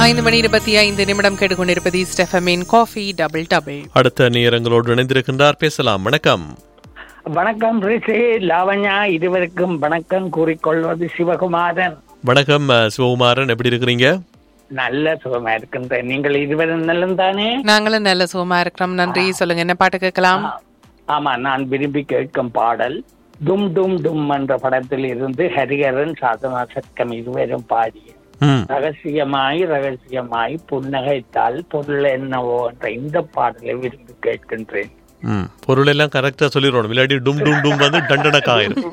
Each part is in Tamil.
ஐந்து மணி இருபத்தி ஐந்து நிமிடம் கேட்டுக்கொண்டிருப்பது ஸ்டெஃபமின் காஃபி டபுள் டபுள் அடுத்த நேரங்களோடு இணைந்திருக்கின்றார் பேசலாம் வணக்கம் வணக்கம் ரிஷி லாவண்யா இருவருக்கும் வணக்கம் கூறிக்கொள்வது சிவகுமாரன் வணக்கம் அஹ், சிவகுமாரன் எப்படி இருக்கிறீங்க நல்ல சுகமா இருக்கின்றேன் நீங்கள் இருவரும் நலம் தானே நாங்களும் நல்ல சுகமா இருக்கிறோம் நன்றி சொல்லுங்க என்ன பாட்டு கேட்கலாம் ஆமா நான் விரும்பி கேட்கும் பாடல் டும் டும் டும் என்ற படத்தில் இருந்து ஹரிஹரன் சாதனா சட்கம் இருவரும் பாடிய ம் ரகசியமாய் ரகசியமாய் புன்னகைத்தால் பொருள் என்னவோ என்ற இந்த பாடலை விரும்பி கேட்கின்றேன் ம் பொருள் எல்லாம் கரெக்டா சொல்லிடணும் இல்லாட்டி டும் டும் டும் வந்து டண்டனக்கா ஆயிரும்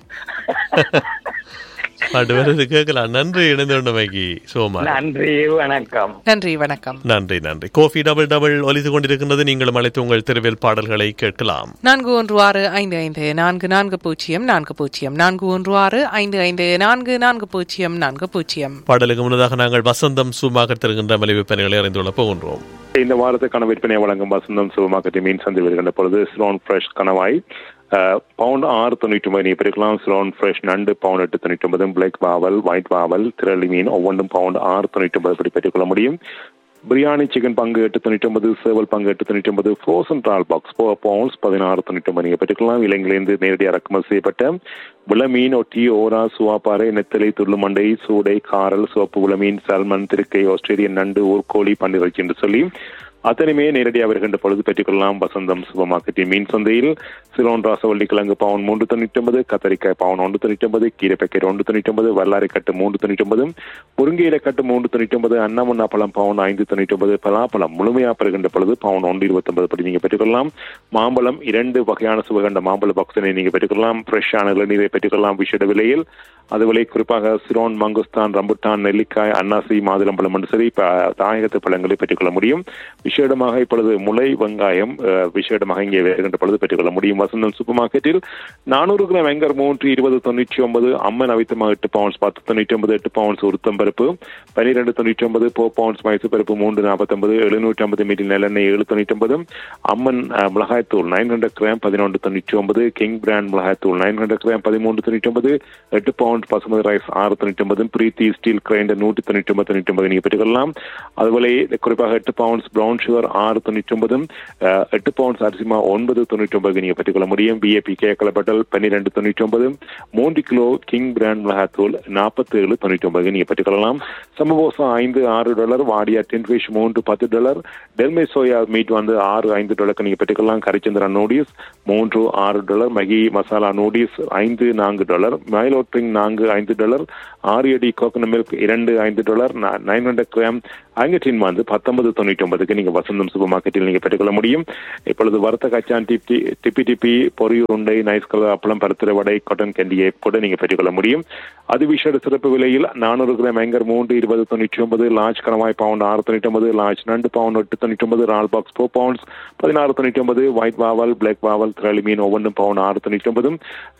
பாட்டு வருது கேட்கலாம் நன்றி இணைந்திருந்தமைக்கு சிவகுமார் நன்றி வணக்கம் நன்றி வணக்கம் நன்றி நன்றி கோஃபி டபுள் டபுள் ஒலித்து கொண்டிருக்கின்றது நீங்களும் அழைத்து உங்கள் தெருவில் பாடல்களை கேட்கலாம் நான்கு ஒன்று ஆறு ஐந்து ஐந்து நான்கு நான்கு பூஜ்ஜியம் நான்கு பூஜ்ஜியம் நான்கு ஒன்று ஆறு ஐந்து ஐந்து நான்கு நான்கு பூஜ்ஜியம் நான்கு பூஜ்ஜியம் பாடலுக்கு முன்னதாக நாங்கள் வசந்தம் சுமாக தருகின்ற மலிவு பணிகளை அறிந்து கொள்ள போகின்றோம் இந்த வாரத்துக்கான விற்பனை வழங்கும் வசந்தம் சூப்பர் மீன் சந்தை வருகின்ற பொழுது ஸ்லோன் ஃப்ரெஷ் கணவாய் பவுண்ட் ஆறு தொண்ணூற்றி ஒன்பது நீங்கள் பிரிக்கலாம் ஸ்லோன் ஃப்ரெஷ் நண்டு பவுண்ட் எட்டு தொண்ணூற்றி ஒன்பது பிளாக் வாவல் ஒயிட் வாவல் திரளி மீன் ஒவ்வொன்றும் பவுண்ட் ஆறு தொண்ணூற்றி ஒன்பது படி பெற்றுக்கொள்ள முடியும் பிரியாணி சிக்கன் பங்கு எட்டு தொண்ணூற்றி ஒன்பது சேவல் பங்கு எட்டு தொண்ணூற்றி ஒன்பது frozen trawl box four pounds பதினாறு தொண்ணூற்றி ஒன்பது நீங்கள் பெற்றுக்கலாம் இலங்கையிலிருந்து நேரடியாக இறக்குமதி செய்யப்பட்ட விளமீன் ஒட்டி ஓரா சுவாப்பாறை நெத்தலை துள்ளுமண்டை சூடை காரல் சிவப்பு விளமீன் சல்மன் திருக்கை ஆஸ்திரேலியன் நண்டு ஊர்கோழி பன்னிறைச்சி என்று சொல்லி அத்தனையுமே நேரடியாக வருகின்ற பொழுது பெற்றுக்கொள்ளலாம் வசந்தம் சூப்பர் மார்க்கெட்டின் மீன் சந்தையில் சிலோன் ராசவள்ளி கிழங்கு பவுன் மூன்று தொண்ணூற்றி ஒன்பது கத்தரிக்காய் பவுன் ஒன்று தொண்ணூற்றி ஒன்பது கீரை பேக்கெட் ஒன்று தொண்ணூற்றி ஒன்பது வல்லாரை கட்டு மூன்று தொண்ணூற்றி ஒன்பது முருங்கையில கட்டு மூன்று தொண்ணூற்றி ஒன்பது அன்னமுன்னா பழம் பவுன் ஐந்து தொண்ணூற்றி ஒன்பது பலாப்பழம் முழுமையாக பெறுகின்ற பொழுது பவுன் ஒன்று இருபத்தொன்பது படி நீங்கள் பெற்றுக்கொள்ளலாம் மாம்பழம் இரண்டு வகையான சுவகண்ட மாம்பழ பாக்ஸினை நீங்கள் பெற்றுக்கொள்ளலாம் ஃப்ரெஷ்ஷான இளநீரை பெற்றுக்கொள்ளலாம் விஷட விலையில் அதுவிலை குறிப்பாக சிரோன் மங்குஸ்தான் ரம்புட்டான் நெல்லிக்காய் அன்னாசி மாதுளம்பழம் என்று சரி ப- தாயகத்து பழங்களை பெற்றுக்கொள்ள முடியும் விசேடமாக இப்பொழுது முளை வெங்காயம் அஹ், விசேடமாக இங்கே வருகின்ற பொழுது பெற்றுக்கொள்ள முடியும் வசந்தம் சூப்பர் மார்க்கெட்டில் நானூறு கிராம் வெங்கர் மூன்று இருபது தொண்ணூற்றி ஒன்பது அம்மன் அவித்தமாக எட்டு பவுண்ட்ஸ் பத்து தொண்ணூற்றி ஒன்பது எட்டு பவுண்ட்ஸ் உருத்தம் பருப்பு பன்னிரெண்டு தொண்ணூற்றி ஒன்பது போ பவுண்ட்ஸ் மைசூர் பருப்பு மூன்று நாற்பத்தொன்பது எழுநூற்றி ஐம்பது மில்லி நல்லெண்ணெய் ஏழு தொண்ணூற்றி ஒன்பது அம்மன் அஹ், மிளகாய்த்தூள் நைன் ஹண்ட்ரட் கிராம் பதினொன்று தொண்ணூற்றி ஒன்பது கிங் பிராண்ட் மிளகாய்த்தூள் நைன் ஹண்ட்ரட் கிராம் பதிமூன்று தொண்ணூற்றி ஒன்பது எட்டு பவுண்ட் பசுமதி ரைஸ் ஆறு தொண்ணூற்றி ஒன்பது பிரீத்தி ஸ்டீல் கிரைண்டர் நூற்றி தொண்ணூற்றி ஒன்பது தொண்ணூற்றி ஒன்பது நீங்கள் பெற்றுக்கொள்ளலாம் அதுபோல குறிப்பாக எட்டு பவுண்ட்ஸ் பிரவுன் சுகர் ஆறு தொண்ணூற்றி ஒன்பது அஹ், எட்டு பவுண்ட்ஸ் அரிசிமா ஒன்பது தொண்ணூற்றி ஒன்பது நீங்கள் பெற்றுக்கொள்ள முடியும் பிஏபி கேக்கல பட்டல் பன்னிரெண்டு தொண்ணூற்றி ஒன்பது மூன்று கிலோ கிங் பிராண்ட் மிளகாத்தூள் நாற்பத்தி ஏழு தொண்ணூற்றி ஒன்பது நீங்கள் பெற்றுக்கொள்ளலாம் சமபோசா ஐந்து ஆறு டாலர் வாடியா டென் ஃபிஷ் மூன்று பத்து டாலர் டெல்மே சோயா மீட் வந்து ஆறு ஐந்து டாலருக்கு நீங்கள் பெற்றுக்கொள்ளலாம் கரிச்சந்திரா நூடில்ஸ் மூன்று ஆறு டாலர் மகி மசாலா நூடில்ஸ் ஐந்து நான்கு டாலர் மைலோட்ரிங் நான்கு ஐந்து டாலர் ஆறு அடி கோகனட் மில்க் இரண்டு ஐந்து டாலர் நைன் ஹண்ட்ரட் கிராம் அங்கட்டின் வந்து பத்தொன்பது தொண்ணூற்றி ஒன்பதுக்கு நீங்கள் வசந்தம் சூப்பர் மார்க்கெட்டில் நீங்கள் பெற்றுக்கொள்ள முடியும் இப்பொழுது வறுத்த கச்சான் டிப்பி டிப்பி டிப்பி பொரியூர் உண்டை நைஸ் கலர் அப்பளம் பருத்திர வடை காட்டன் கேண்டியை கூட நீங்கள் பெற்றுக்கொள்ள முடியும் அது விஷேட சிறப்பு விலையில் நானூறு கிராம் ஏங்கர் மூன்று இருபது தொண்ணூற்றி ஒன்பது லார்ஜ் கணவாய் பவுண்ட் ஆறு தொண்ணூற்றி ஒன்பது லார்ஜ் நண்டு பவுண்ட் எட்டு தொண்ணூற்றி ஒன்பது ரால் பாக்ஸ் ஃபோர் பவுண்ட்ஸ் பதினாறு தொண்ணூற்றி ஒன்பது ஒயிட் வாவல் பிளாக் வாவல் திரளி மீன் ஒவ்வொன்றும் பவுண்ட் ஆறு தொண்ணூற்றி ஒன்பதும்